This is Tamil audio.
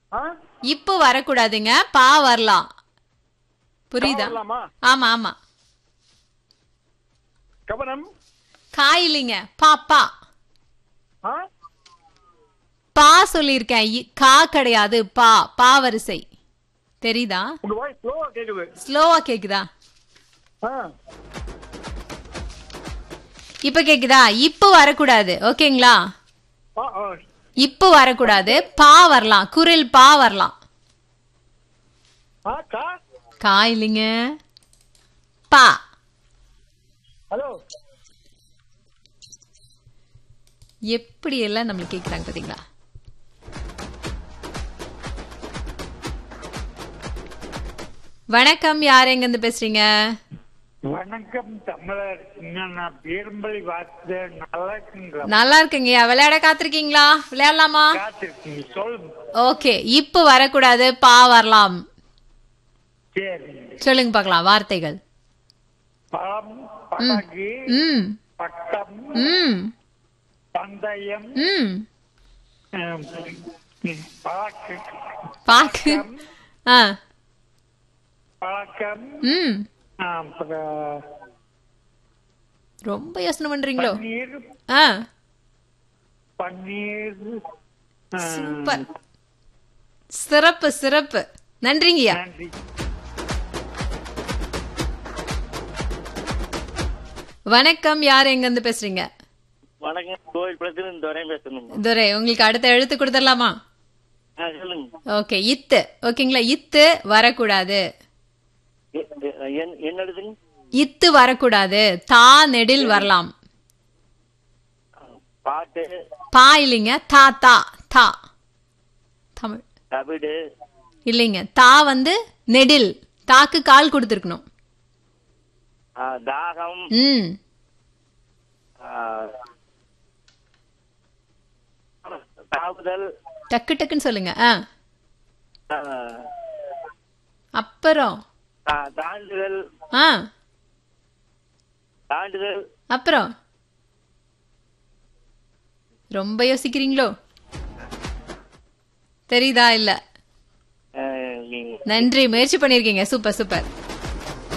ஆ இப்போ வரக்கூடாதுங்க பா வரலாம் புரியுதா வரலாமா ஆமா ஆமா கவனம் காய் இல்லைங்க பா பா ஆ பா சொல்லியிருக்கேன் இ- கா கிடையாது பா பா வரிசை தெரியுதா உங்க வாய்ஸ் ஸ்லோவா கேக்குது ஸ்லோவா கேக்குதா ஆ இப்ப கேக்குதா இப்போ வரக்கூடாது ஓகேங்களா ஆ ஆ இப்போ வரக்கூடாது பா வரலாம் குரில் பா வரலாம் ஆ கா கா இல்லைங்க பா ஹலோ எப்படி எல்லாம் நம்மளுக்கு கேக்குறாங்க பாத்தீங்களா வணக்கம் யார் எங்க இருந்து பேசுறீங்க வணக்கம் தமிழர் நான் பேரும்பலி வார்த்தை நல்லா இருக்குங்களா நல்லா இருக்குங்கய்யா விளையாட காத்திருக்கீங்களா விளையாடலாமா காத்திருக்கீங்க சொல்லுங்க ஓகே இப்போ வரக்கூடாது பா வரலாம் சரி சொல்லுங்க பார்க்கலாம் வார்த்தைகள் பழம் படகு ம் பட்டம் ம் பந்தயம் ம் அஹ், பழக்கு பாக்கு ஆ பழக்கம் ம் அஹ், அப்புறம் ரொம்ப யோசனை பண்றீங்களோ பன்னீர் ஆ பன்னீர் அஹ், சூப்பர் சிறப்பு சிறப்பு நன்றிங்கய்யா நன்றி வணக்கம் யார் எங்க இருந்து பேசுறீங்க வணக்கம் கோவில் குளத்திலிருந்து துரை பேசணும் துரை உங்களுக்கு அடுத்த எழுத்து கொடுத்துடலாமா ஆ, சொல்லுங்க ஓகே இத்து ஓகேங்களா இத்து வரக்கூடாது எ- எ- என்- என்ன எழுதுங்க இத்து வரக்கூடாது தா நெடில் வரலாம் பாட்டு பா இல்லைங்க தா தா தா தமிழ் கவிடு இல்லைங்க தா வந்து நெடில் தாக்கு கால் கொடுத்துருக்கணும் ஆ, தாகம் ம் ஆ, தாவுதல் டக்கு டக்குன்னு சொல்லுங்க ஆ ஆ, அப்புறம் ஆ, தாண்டுதல் ஆ தாண்டுதல் அப்புறம் ரொம்ப யோசிக்கிறீங்களோ தெரியுதா இல்ல ஆ, நீங்க நன்றி முயற்சி பண்ணிருக்கீங்க சூப்பர் சூப்பர்